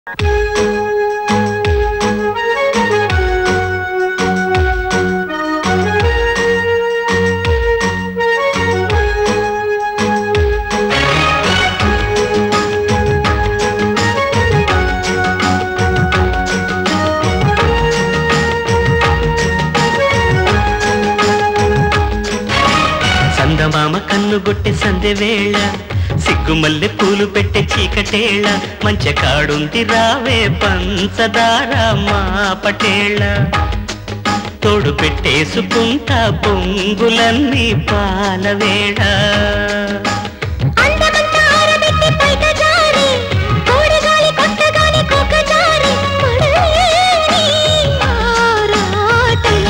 సందమామ కన్నుగొట్టె సందె వేళ సిగ్గుమల్లె పూలు పెట్టే చీకటేళ మంచె కాడుంది రావే పంచదార మా పటేళ తోడు పెట్టేసుకుంటా పొంగులన్నీ పాలవేళ అందమంతా ఆరబెట్టి బయట జారి, కోడిగాలి కొట్టగానే కోక జారి, పడలేని ఆరాటం.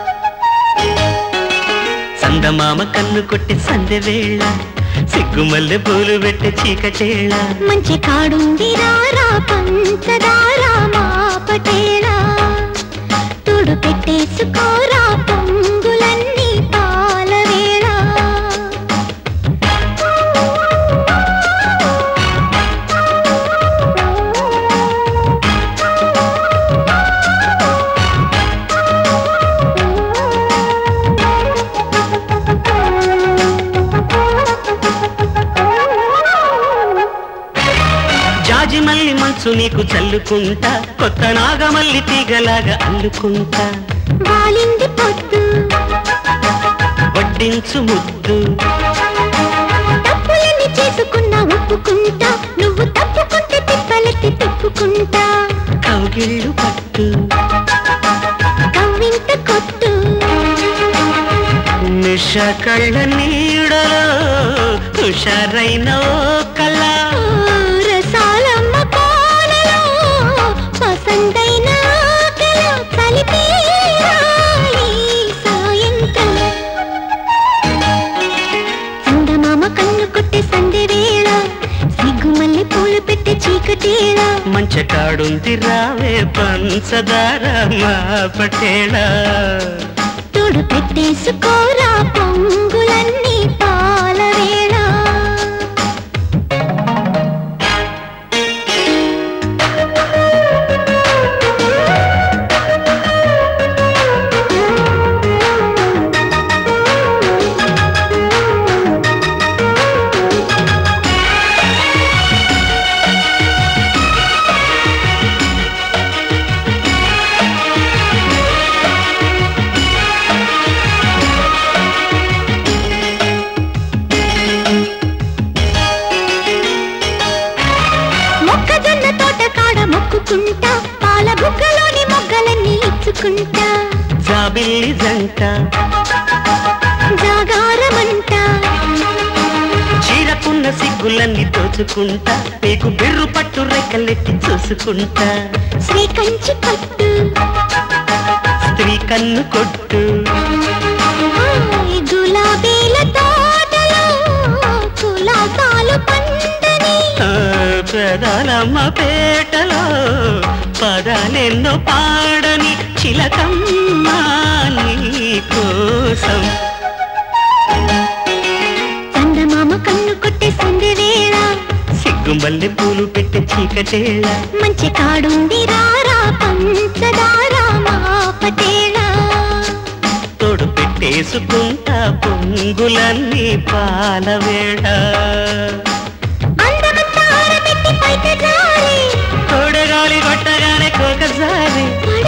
సందమామ కన్ను కొట్టి సందె వేళ సిగ్గుమల్లె పూలు పెట్టే చీకటేళ మంచి కాడుంది రారా పంచదార మా పటేళ తుడు పెట్టేసుకోరా పొంగులన్నీ పాలవేళ జాజి మల్లి మంచు నీకు చల్లుకుంటా కొత్త నాగమల్లి తీగలాగా అల్లుకుంటా వాలింది పొద్దు వడ్డించు ముద్దు తప్పులన్నీ చేసుకున్నా ఒప్పుకుంటా నువ్వు తప్పుకుంటే తిప్పలెత్తి తిప్పుకుంటా కౌగిళ్ళు పట్టు కవ్వింత కొట్టు నిష కళ్ళ నీడలో హుషారైన ఓ కళ రసాలమ్మ పాలలో పసందైన ఆకల కలిపి రాలి సాయంత్రం చందమామ కన్ను కొట్టే సందె వేళ సిగ్గుమల్లి పూలు పెట్టే చీకటేళ మంచ కాడుంది రావే పంచదార మా పటేళ తోడు పెట్టేసుకోరా పొంగులన్నీ పాలవేళ మొక్కజొన్న తోట కాడ మొక్కుకుంటా పాల బుగ్గలోని మొగ్గలన్నీ ఇచ్చుకుంటా జాబిల్లి జంట జాగారమంట చీరకున్న సిగ్గులన్నీ దోచుకుంటా నీకు బిర్రు పట్టు రెక్కలెట్టి చూసుకుంటా శ్రీ కంచి పట్టు స్త్రీ కన్ను కొట్టు ఆయ్ గులాబీల తోటలో కులాసాలు పండని ఆ, పెదాలమ్మ పేటలో పదాలెన్నో పాడని చిలకమ్మ నీ కోసం చందమామ కన్ను కొట్టే సంధి వేళ సిగ్గుమల్లె పూలు పెట్టే చీకటేళ మంచి కాడుంది రారా పంచదార మా పటేళ తోడు పెట్టేసుకుంటా పొంగులన్నీ పాలవేళ అందమంతా ఆరబెట్టి బయట జారి తోడగాలి కొట్టగానే కోకసారి పడ